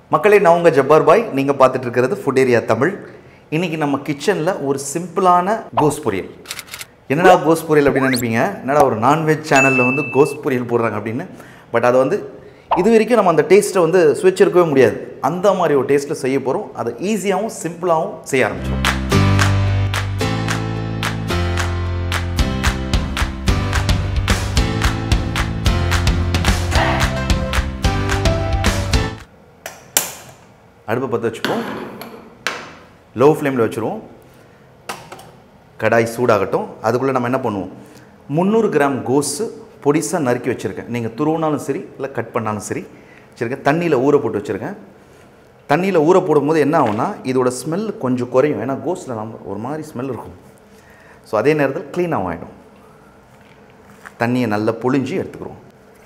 மக்களே நான் உங்கள் ஜப்பார் பாய் நீங்கள் பார்த்துட்டு இருக்கிறது ஃபுட் ஏரியா தமிழ் இன்னைக்கு நம்ம கிச்சனில் ஒரு சிம்பிளான கோஸ் பொரியல் என்னடா கோஸ் பொரியல் அப்படின்னு நினைப்பீங்க என்னடா ஒரு நான்வெஜ் சேனலில் வந்து கோஸ் பொரியல் போடுறாங்க அப்படின்னு பட் அதை வந்து இது வரைக்கும் நம்ம அந்த டேஸ்ட்டை வந்து சுவிட்ச் இருக்கவே முடியாது அந்த மாதிரி ஒரு டேஸ்ட்டில் செய்ய போகிறோம் அதை ஈஸியாகவும் சிம்பிளாகவும் செய்ய ஆரம்பிச்சோம் அடுப்பை பற்ற வச்சுப்போம் லோ ஃப்ளேமில் வச்சுருவோம் கடாய் சூடாகட்டும் அதுக்குள்ளே நம்ம என்ன பண்ணுவோம் முந்நூறு கிராம் கோஸு பொடிசாக நறுக்கி வச்சுருக்கேன் நீங்கள் துருவினாலும் சரி இல்லை கட் பண்ணாலும் சரி வச்சுருக்கேன் தண்ணியில் ஊற போட்டு வச்சுருக்கேன் தண்ணியில் ஊற போடும்போது என்ன ஆகும்னா இதோட ஸ்மெல் கொஞ்சம் குறையும் ஏன்னா கோஸில் நம்ம ஒரு மாதிரி ஸ்மெல் இருக்கும் ஸோ அதே நேரத்தில் க்ளீனாகவும் ஆகிடும் தண்ணியை நல்லா புழிஞ்சு எடுத்துக்கிறோம்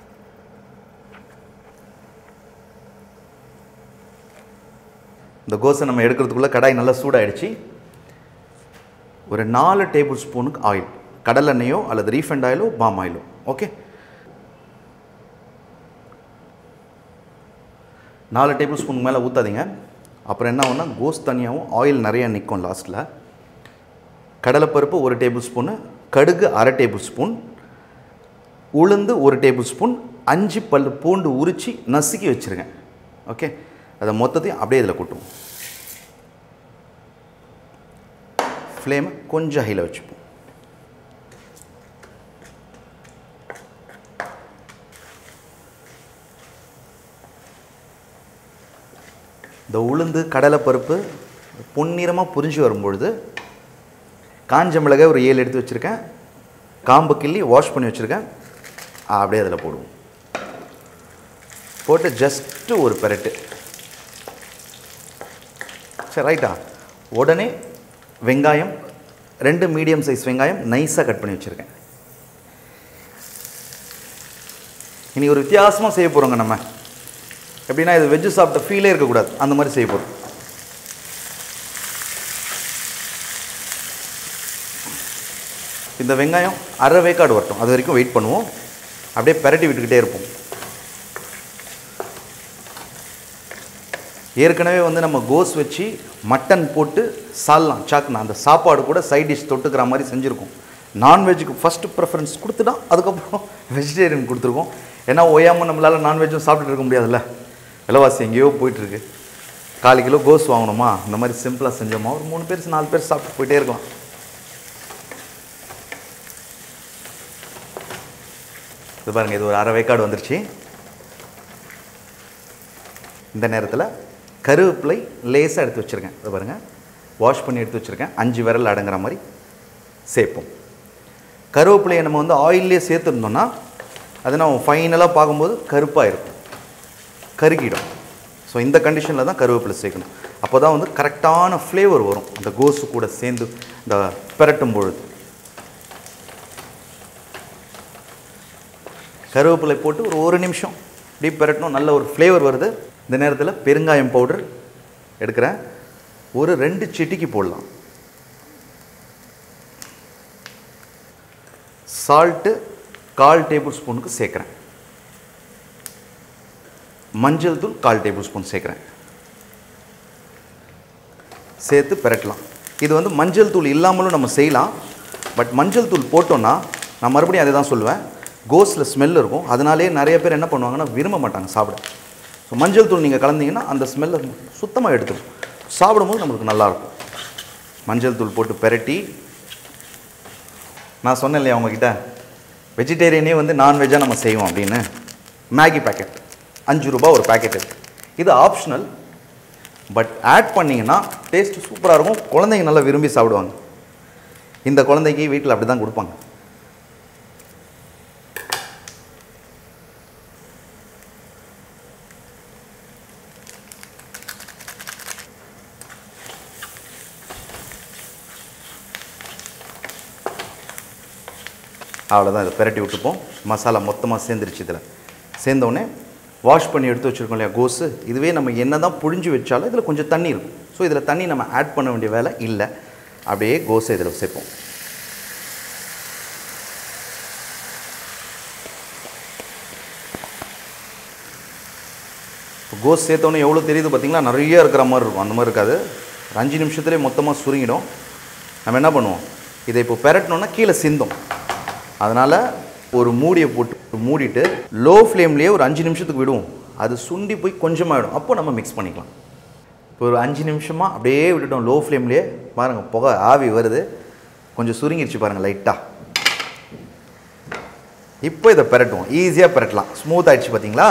இந்த கோஸை நம்ம எடுக்கிறதுக்குள்ளே கடாய் நல்லா சூடாயிடுச்சு ஒரு நாலு டேபிள் ஸ்பூனுக்கு ஆயில் கடலெண்ணெயோ அல்லது ரீஃபண்ட் ஆயிலோ பாம் ஆயிலோ ஓகே நாலு டேபிள் ஸ்பூன் மேலே ஊற்றாதீங்க அப்புறம் என்ன ஆகும்னா கோஸ் தனியாகவும் ஆயில் நிறையா நிற்கும் லாஸ்ட்டில் கடலைப்பருப்பு ஒரு டேபிள் ஸ்பூனு கடுகு அரை டேபிள் ஸ்பூன் உளுந்து ஒரு டேபிள் ஸ்பூன் அஞ்சு பல் பூண்டு உரித்து நசுக்கி வச்சுருங்க ஓகே அதை மொத்தத்தையும் அப்படியே இதில் கொட்டுவோம் ஃப்ளேமை கொஞ்சம் ஹையில் வச்சுப்போம் இந்த உளுந்து கடலைப்பருப்பு பொன்னிறமாக புரிஞ்சு வரும்பொழுது காஞ்ச மிளகாய் ஒரு ஏழு எடுத்து வச்சுருக்கேன் காம்பு கிள்ளி வாஷ் பண்ணி வச்சுருக்கேன் அப்படியே அதில் போடுவோம் போட்டு ஜஸ்ட்டு ஒரு பெரட்டு சரி ரைட்டா உடனே வெங்காயம் ரெண்டு மீடியம் சைஸ் வெங்காயம் நைஸாக கட் பண்ணி வச்சுருக்கேன் இனி ஒரு வித்தியாசமாக செய்ய போகிறோங்க நம்ம எப்படின்னா இது வெஜ்ஜு சாப்பிட்ட ஃபீலே இருக்கக்கூடாது அந்த மாதிரி செய்ய போகிறோம் இந்த வெங்காயம் அரை வேக்காடு வரட்டும் அது வரைக்கும் வெயிட் பண்ணுவோம் அப்படியே பெரட்டி விட்டுக்கிட்டே இருப்போம் ஏற்கனவே வந்து நம்ம கோஸ் வச்சு மட்டன் போட்டு சால்லாம் சாக்குனா அந்த சாப்பாடு கூட சைட் டிஷ் தொட்டுக்கிற மாதிரி செஞ்சுருக்கோம் நான்வெஜ்ஜுக்கு ஃபஸ்ட்டு ப்ரிஃபரன்ஸ் கொடுத்துட்டா அதுக்கப்புறம் வெஜிடேரியன் கொடுத்துருக்கோம் ஏன்னா ஒய்யாமல் நம்மளால் நான்வெஜ்ஜும் சாப்பிட்டுட்டு இருக்க முடியாதுல்ல விலைவாசி எங்கேயோ போயிட்டுருக்கு கால் கிலோ கோஸ் வாங்கணுமா இந்த மாதிரி சிம்பிளாக செஞ்சோமா ஒரு மூணு பேர் நாலு பேர் சாப்பிட்டு போயிட்டே இருக்கலாம் இது பாருங்கள் இது ஒரு அரை வேக்காடு வந்துருச்சு இந்த நேரத்தில் கருவேப்பிலை லேசாக எடுத்து வச்சுருக்கேன் இது பாருங்கள் வாஷ் பண்ணி எடுத்து வச்சுருக்கேன் அஞ்சு விரல் அடங்குற மாதிரி சேர்ப்போம் கருவேப்பிலையை நம்ம வந்து ஆயிலே சேர்த்துருந்தோம்னா அது நம்ம ஃபைனலாக பார்க்கும்போது கருப்பாக இருக்கும் கருகிடும் ஸோ இந்த கண்டிஷனில் தான் கருவேப்பிலை சேர்க்கணும் அப்போ தான் வந்து கரெக்டான ஃப்ளேவர் வரும் அந்த கோஸு கூட சேர்ந்து இந்த பெரட்டும் பொழுது கருவேப்பிலை போட்டு ஒரு ஒரு நிமிஷம் இப்படி பெரட்டணும் நல்ல ஒரு ஃப்ளேவர் வருது இந்த நேரத்தில் பெருங்காயம் பவுடர் எடுக்கிறேன் ஒரு ரெண்டு சிட்டிக்கு போடலாம் சால்ட்டு கால் டேபிள் ஸ்பூனுக்கு சேர்க்குறேன் மஞ்சள் தூள் கால் டேபிள் ஸ்பூன் சேர்க்குறேன் சேர்த்து பெரட்டலாம் இது வந்து மஞ்சள் தூள் இல்லாமலும் நம்ம செய்யலாம் பட் மஞ்சள் தூள் போட்டோன்னா நான் மறுபடியும் அதை தான் சொல்லுவேன் கோஸில் ஸ்மெல் இருக்கும் அதனாலே நிறைய பேர் என்ன பண்ணுவாங்கன்னா விரும்ப மாட்டாங்க சாப்பிட ஸோ மஞ்சள் தூள் நீங்கள் கலந்தீங்கன்னா அந்த ஸ்மெல்லை சுத்தமாக எடுத்துடும் சாப்பிடும்போது நம்மளுக்கு நல்லாயிருக்கும் மஞ்சள் தூள் போட்டு பெரட்டி நான் சொன்னேன் இல்லையா உங்ககிட்ட வெஜிடேரியனே வந்து நான்வெஜ்ஜாக நம்ம செய்வோம் அப்படின்னு மேகி பேக்கெட் அஞ்சு ரூபா ஒரு பேக்கெட் இருக்குது இது ஆப்ஷனல் பட் ஆட் பண்ணிங்கன்னா டேஸ்ட் சூப்பராக இருக்கும் குழந்தைங்க நல்லா விரும்பி சாப்பிடுவாங்க இந்த குழந்தைக்கு வீட்டில் அப்படி தான் கொடுப்பாங்க அவ்வளோதான் இதை பெரட்டி விட்டுப்போம் மசாலா மொத்தமாக சேர்ந்துருச்சு இதில் சேர்ந்தோடனே வாஷ் பண்ணி எடுத்து வச்சுருக்கோம் இல்லையா கோஸு இதுவே நம்ம என்ன தான் புழிஞ்சு வச்சாலும் இதில் கொஞ்சம் தண்ணி இருக்கும் ஸோ இதில் தண்ணி நம்ம ஆட் பண்ண வேண்டிய வேலை இல்லை அப்படியே கோஸை இதில் சேர்ப்போம் கோஸ் சேர்த்தோன்னே எவ்வளோ தெரியுது பார்த்தீங்களா நிறைய இருக்கிற மாதிரி இருக்கும் அந்த மாதிரி இருக்காது ஒரு அஞ்சு நிமிஷத்துலேயே மொத்தமாக சுருங்கிடும் நம்ம என்ன பண்ணுவோம் இதை இப்போ பெரட்டணுன்னா கீழே சிந்தும் அதனால் ஒரு மூடியை போட்டு மூடிட்டு லோ ஃப்ளேம்லேயே ஒரு அஞ்சு நிமிஷத்துக்கு விடுவோம் அது சுண்டி போய் கொஞ்சமாகிடும் அப்போ நம்ம மிக்ஸ் பண்ணிக்கலாம் இப்போ ஒரு அஞ்சு நிமிஷமாக அப்படியே விட்டுட்டோம் லோ ஃப்ளேம்லேயே பாருங்கள் புகை ஆவி வருது கொஞ்சம் சுருங்கிருச்சு பாருங்கள் லைட்டாக இப்போ இதை பெரட்டுவோம் ஈஸியாக பெரட்டலாம் ஸ்மூத் ஆயிடுச்சு பார்த்தீங்களா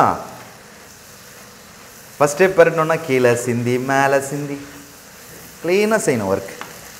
ஃபஸ்ட்டே பெரட்டணும்னா கீழே சிந்தி மேலே சிந்தி க்ளீனாக செய்யணும் ஒர்க்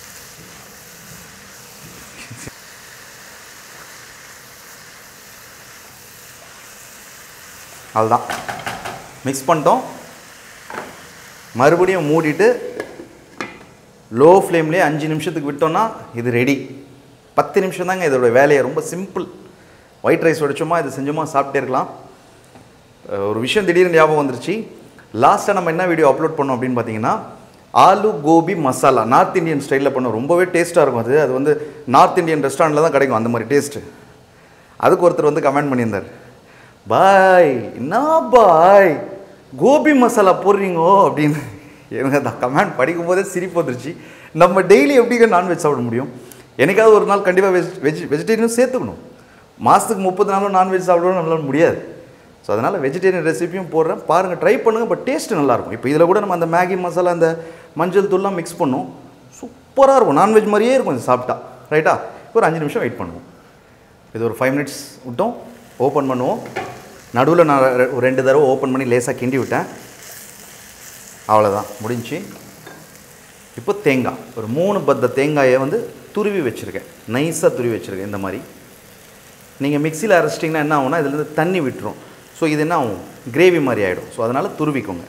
அவ்வளோதான் மிக்ஸ் பண்ணிட்டோம் மறுபடியும் மூடிட்டு லோ ஃப்ளேம்லேயே அஞ்சு நிமிஷத்துக்கு விட்டோம்னா இது ரெடி பத்து நிமிஷம் தாங்க இதோட வேலையை ரொம்ப சிம்பிள் ஒயிட் ரைஸ் உடைச்சோமா இது செஞ்சோமா சாப்பிட்டே இருக்கலாம் அஹ் ஒரு விஷயம் திடீர்னு ஞாபகம் வந்துருச்சு லாஸ்ட்டாக நம்ம என்ன வீடியோ அப்லோட் பண்ணோம் அப்படின்னு பார்த்தீங்கன்னா ஆலு கோபி மசாலா நார்த் இந்தியன் ஸ்டைலில் பண்ணோம் ரொம்பவே டேஸ்ட்டாக இருக்கும் அது அது வந்து நார்த் இந்தியன் ரெஸ்டாரண்ட்டில் தான் கிடைக்கும் அந்த மாதிரி டேஸ்ட்டு அதுக்கு ஒருத்தர் வந்து கமெண்ட் பண்ணியிருந்தார் பாய் என்ன பாய் கோபி மசாலா போடுறீங்கோ அப்படின்னு எனக்கு அந்த கமெண்ட் படிக்கும் போதே சிரிப்பு வந்துருச்சு நம்ம டெய்லி எப்படிங்க நான்வெஜ் சாப்பிட முடியும் என்னைக்காவது ஒரு நாள் கண்டிப்பாக வெஜ் வெஜ் வெஜிடேரியனும் சேர்த்துக்கணும் மாதத்துக்கு முப்பது நாளும் நான்வெஜ் சாப்பிடணும் நம்மளால முடியாது ஸோ அதனால் வெஜிடேரியன் ரெசிபியும் போடுறேன் பாருங்கள் ட்ரை பண்ணுங்கள் பட் டேஸ்ட்டு நல்லாயிருக்கும் இப்போ இதில் கூட நம்ம அந்த மேகி மசாலா அந்த மஞ்சள் தூள்லாம் மிக்ஸ் பண்ணோம் சூப்பராக இருக்கும் நான்வெஜ் மாதிரியே இருக்கும் இது சாப்பிட்டா ரைட்டா இப்போ ஒரு அஞ்சு நிமிஷம் வெயிட் பண்ணுவோம் இது ஒரு ஃபைவ் மினிட்ஸ் விட்டோம் ஓப்பன் பண்ணுவோம் நடுவில் நான் ரெ- ஒரு ரெண்டு தடவை ஓப்பன் பண்ணி லேசாக கிண்டி விட்டேன் அவ்வளோதான் முடிஞ்சு இப்போ தேங்காய் ஒரு மூணு பத்த தேங்காயை வந்து துருவி வச்சுருக்கேன் நைஸாக துருவி வச்சுருக்கேன் இந்த மாதிரி நீங்கள் மிக்சியில் அரைச்சிட்டிங்கன்னா என்ன ஆகும்னா இதுலேருந்து தண்ணி விட்டுரும் ஸோ இது என்ன ஆகும் கிரேவி மாதிரி ஆகிடும் ஸோ அதனால் துருவிக்கோங்க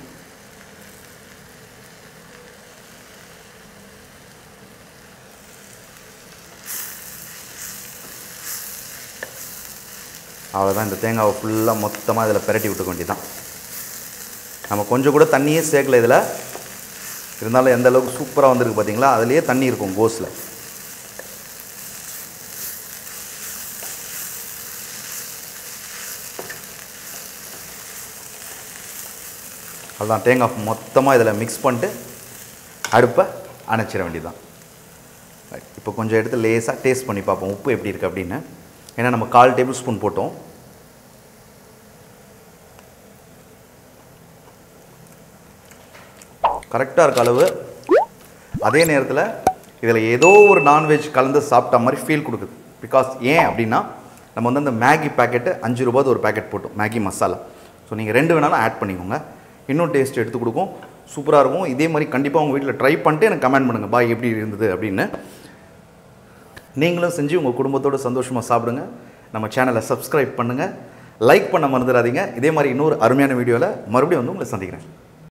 அவ்வளோதான் இந்த தேங்காவை ஃபுல்லாக மொத்தமாக இதில் பிரட்டி விட்டுக்க வேண்டியதான் நம்ம கொஞ்சம் கூட தண்ணியே சேர்க்கல இதில் இருந்தாலும் எந்த அளவுக்கு சூப்பராக வந்திருக்கு பார்த்தீங்களா அதுலேயே தண்ணி இருக்கும் கோஸில் அதுதான் தேங்காய் மொத்தமாக இதில் மிக்ஸ் பண்ணிட்டு அடுப்பை அணைச்சிட வேண்டியதுதான் இப்போ கொஞ்சம் எடுத்து லேசாக டேஸ்ட் பண்ணி பார்ப்போம் உப்பு எப்படி இருக்குது அப்படின்னு ஏன்னா நம்ம கால் டேபிள் ஸ்பூன் போட்டோம் கரெக்டாக இருக்க அளவு அதே நேரத்தில் இதில் ஏதோ ஒரு நான்வெஜ் கலந்து சாப்பிட்ட மாதிரி ஃபீல் கொடுக்குது பிகாஸ் ஏன் அப்படின்னா நம்ம வந்து அந்த மேகி பேக்கெட்டு அஞ்சு ரூபாய் ஒரு பேக்கெட் போட்டோம் மேகி மசாலா ஸோ நீங்கள் ரெண்டு வேணாலும் ஆட் பண்ணிக்கோங்க இன்னும் டேஸ்ட் எடுத்து கொடுக்கும் சூப்பராக இருக்கும் இதே மாதிரி கண்டிப்பாக உங்கள் வீட்டில் ட்ரை பண்ணிட்டு எனக்கு கமெண்ட் பண்ணுங்கள் பாய் எப்படி இருந்தது அப்படின்னு நீங்களும் செஞ்சு உங்கள் குடும்பத்தோட சந்தோஷமாக சாப்பிடுங்க நம்ம சேனலை சப்ஸ்கிரைப் பண்ணுங்கள் லைக் பண்ண மறந்துடாதீங்க இதே மாதிரி இன்னொரு அருமையான வீடியோவில் மறுபடியும் வந்து உங்களை சந்திக்கிறேன்